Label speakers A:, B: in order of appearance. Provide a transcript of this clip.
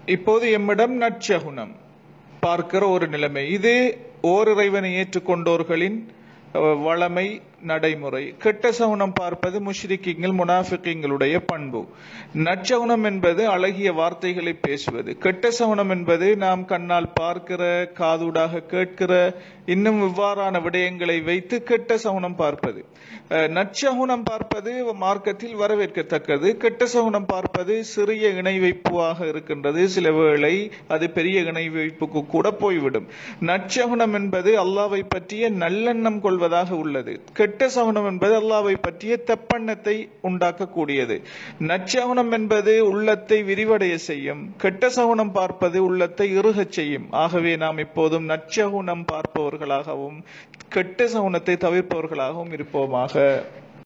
A: இப்போது எம்மிடம் நற்சகுனம் பார்க்கிற ஒரு நிலைமை இது ஓர் இறைவனை ஏற்றுக்கொண்டோர்களின் அஹ், வளமை நடைமுறை கெட்ட சகுனம் பார்ப்பது முஷ்ரிக்கிங்கள் முனாஃபிக்கிங்களுடைய பண்பு நற்சகுனம் என்பது அழகிய வார்த்தைகளை பேசுவது கெட்ட சகுனம் என்பது நாம் கண்ணால் பார்க்கிற காதூடாக கேட்கிற இன்னும் இவ்வாறான விடயங்களை வைத்து கெட்ட சகுனம் பார்ப்பது அஹ், நற்சகுனம் பார்ப்பது மார்க்கத்தில் வரவேற்கத்தக்கது கெட்ட சகுனம் பார்ப்பது சிறிய இணை வைப்புவாக இருக்கின்றது சில வேளை அது பெரிய இணை வைப்புக்கு கூட போய்விடும் நற்சகுனம் என்பது அல்லாவை பற்றிய நல்லெண்ணம் கொள்வதாக உள்ளது கெட்ட சகுனம் என்பது அல்லாவை பற்றிய தெப்பெண்ணத்தை உண்டாக்கக்கூடியது நற்சகுனம் என்பது உள்ளத்தை விரிவடைய செய்யும் கெட்ட சகுனம் பார்ப்பது உள்ளத்தை இறுகச் செய்யும் ஆகவே நாம் எப்போதும் நற்சகுனம் பார்ப்பவர்களாகவும் கெட்ட சகுனத்தை தவிர்ப்பவர்களாகவும் இருப்போமாக